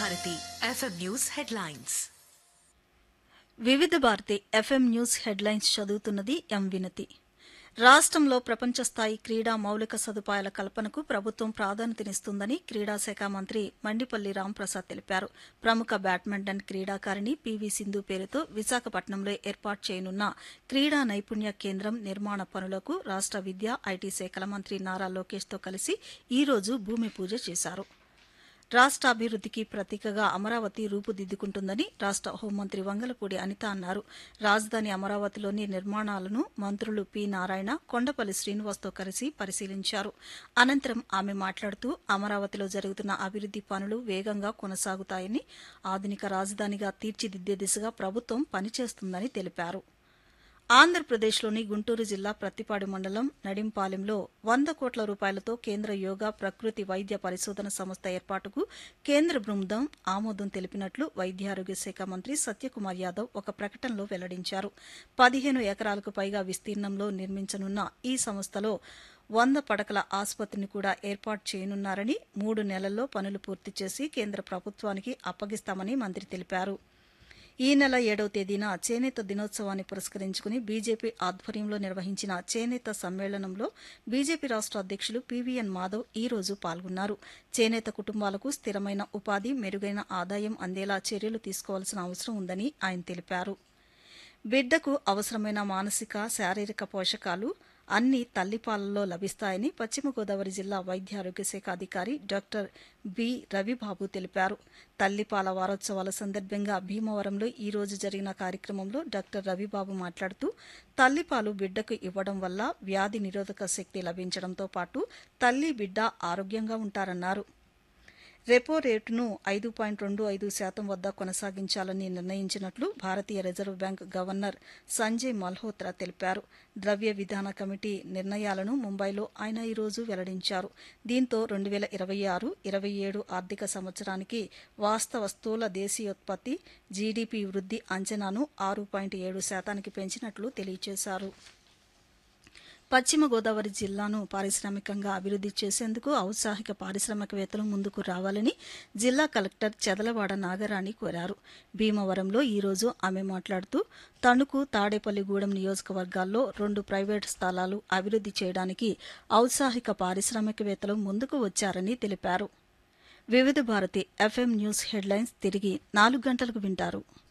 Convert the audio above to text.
Bharati FM news headlines వివిధ Bharati FM news headlines చదువుతున్నది ఎం వినతి రాష్ట్రంలో ప్రపంచ స్థాయి క్రీడా మౌలిక సదుపాయాల కల్పనకు ప్రభుత్వం ప్రాధాన్యతనిస్తుందని క్రీడా శాఖ మంత్రి మండిపల్లి రాంప్రసాద్ తెలిపారు ప్రముఖ బ్యాడ్మింటన్ క్రీడాకారిణి పివి సింధు పేరుతో విశాఖపట్నంలో ఏర్పాటు చేయనున్న క్రీడా నైపుణ్య కేంద్రం నిర్మాణ పనులకు రాష్ట్ర విద్యా ఐటీ శాఖల మంత్రి నారా లోకేష్తో కలిసి ఈ రోజు భూమి పూజ చేశారు రాష్ట్ర అభివృద్ధికి ప్రతీకగా అమరావతి రూపుదిద్దుకుంటుందని రాష్ట్ర హోంమంత్రి వంగలపూడి అనిత అన్నారు రాజధాని అమరావతిలోని నిర్మాణాలను మంత్రులు పి నారాయణ కొండపల్లి శ్రీనివాస్తో కలిసి పరిశీలించారు అనంతరం ఆమె మాట్లాడుతూ అమరావతిలో జరుగుతున్న అభివృద్ది పనులు వేగంగా కొనసాగుతాయని ఆధునిక రాజధానిగా తీర్చిదిద్దే దిశగా ప్రభుత్వం పనిచేస్తుందని తెలిపారు ఆంధ్రప్రదేశ్లోని గుంటూరు జిల్లా ప్రత్తిపాడు మండలం నడింపాలెంలో వంద కోట్ల రూపాయలతో కేంద్ర యోగా ప్రకృతి వైద్య పరిశోధన సంస్థ ఏర్పాటుకు కేంద్ర బృందం ఆమోదం తెలిపినట్లు వైద్యారోగ్య శాఖ మంత్రి సత్యకుమార్ యాదవ్ ఒక ప్రకటనలో వెల్లడించారు పదిహేను ఎకరాలకు పైగా విస్తీర్ణంలో నిర్మించనున్న ఈ సంస్థలో వంద పడకల ఆసుపత్రిని కూడా ఏర్పాటు చేయనున్నారని మూడు నెలల్లో పనులు పూర్తి చేసి కేంద్ర ప్రభుత్వానికి అప్పగిస్తామని మంత్రి తెలిపారు ఈ నెల ఏడవ తేదీన చేనేత దినోత్సవాన్ని పురస్కరించుకుని బీజేపీ ఆధ్వర్యంలో నిర్వహించిన చేనేత సమ్మేళనంలో బీజేపీ రాష్ట్ర అధ్యక్షులు పీవీఎన్ మాధవ్ ఈ రోజు పాల్గొన్నారు చేనేత కుటుంబాలకు స్థిరమైన ఉపాధి మెరుగైన ఆదాయం అందేలా చర్యలు తీసుకోవాల్సిన అవసరం ఉందని ఆయన తెలిపారు బిడ్డకు అవసరమైన మానసిక శారీరక పోషకాలు అన్ని తల్లిపాలలో లభిస్తాయని పశ్చిమ గోదావరి జిల్లా వైద్య ఆరోగ్య శాఖ అధికారి డాక్టర్ బి రవిబాబు తెలిపారు తల్లిపాల వారోత్సవాల సందర్భంగా భీమవరంలో ఈ రోజు జరిగిన కార్యక్రమంలో డాక్టర్ రవిబాబు మాట్లాడుతూ తల్లిపాలు బిడ్డకు ఇవ్వడం వల్ల వ్యాధి నిరోధక శక్తి లభించడంతో పాటు తల్లి బిడ్డ ఆరోగ్యంగా ఉంటారన్నారు రెపో రేటును ఐదు పాయింట్ రెండు ఐదు శాతం వద్ద కొనసాగించాలని నిర్ణయించినట్లు భారతీయ reserve bank governor Sanjay Malhotra తెలిపారు ద్రవ్య విధాన కమిటీ నిర్ణయాలను ముంబైలో ఆయన ఈ రోజు వెల్లడించారు దీంతో రెండు వేల ఇరవై ఆరు ఇరవై ఏడు ఆర్థిక సంవత్సరానికి వాస్తవ స్థూల దేశీయోత్పత్తి జీడీపీ వృద్ధి అంచనాను ఆరు పాయింట్ ఏడు శాతానికి పెంచినట్లు తెలియజేశారు పశ్చిమ గోదావరి జిల్లాను పారిశ్రామికంగా అభివృద్ది చేసేందుకు ఔత్సాహిక పారిశ్రామికవేత్తలు ముందుకు రావాలని జిల్లా కలెక్టర్ చెదలవాడ నాగరాణి కోరారు భీమవరంలో ఈ రోజు ఆమె మాట్లాడుతూ తణుకు తాడేపల్లిగూడెం నియోజకవర్గాల్లో రెండు ప్రైవేటు స్థలాలు అభివృద్ది చేయడానికి ఔత్సాహిక పారిశ్రామికవేత్తలు ముందుకు వచ్చారని తెలిపారు వివిధ భారతి ఎఫ్ఎం న్యూస్ హెడ్లైన్స్ తిరిగి నాలుగు గంటలకు వింటారు